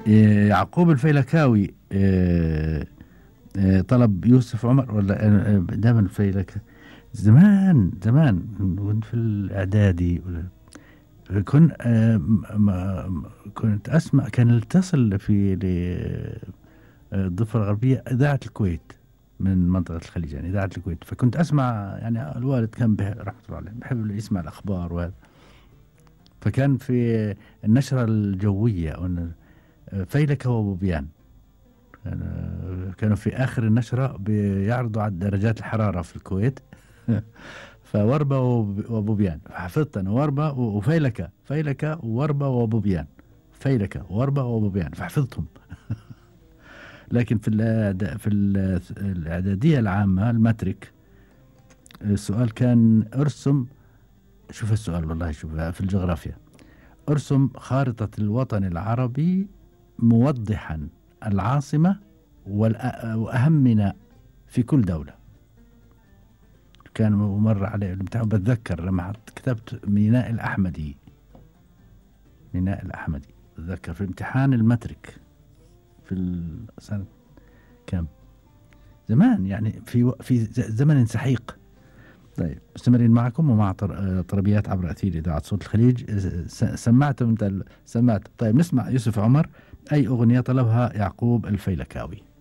إيه، يعقوب الفيلكاوي إيه، إيه، طلب يوسف عمر ولا دائما الفيلك زمان زمان كنت في الاعدادي كنت كنت اسمع كان يتصل في الضفه الغربيه اذاعه الكويت من منطقه الخليج يعني اذاعه الكويت فكنت اسمع يعني الوالد كان رحمه الله عليه بحب يسمع الاخبار وهذا فكان في النشره الجويه فيلك وبوبيان كانوا في اخر النشره بيعرضوا على درجات الحراره في الكويت فوربة وبوبيان حفظت انا وربة وفيلكة فيلكة ووربة وبوبيان فيلكة ووربة وبوبيان فحفظتهم لكن في في الاعداديه العامه الماتريك السؤال كان ارسم شوف السؤال والله شوف في الجغرافيا ارسم خارطه الوطن العربي موضحا العاصمه واهم ميناء في كل دوله كان مر عليه الامتحان بتذكر لما كتبت ميناء الأحمدي ميناء الأحمدي بتذكر في امتحان المترك في السنة كم زمان يعني في في زمن سحيق طيب مستمرين معكم ومع طربيات عبر اثير اذاعه صوت الخليج سمعت انت سمعت طيب نسمع يوسف عمر اي اغنيه طلبها يعقوب الفيلكاوي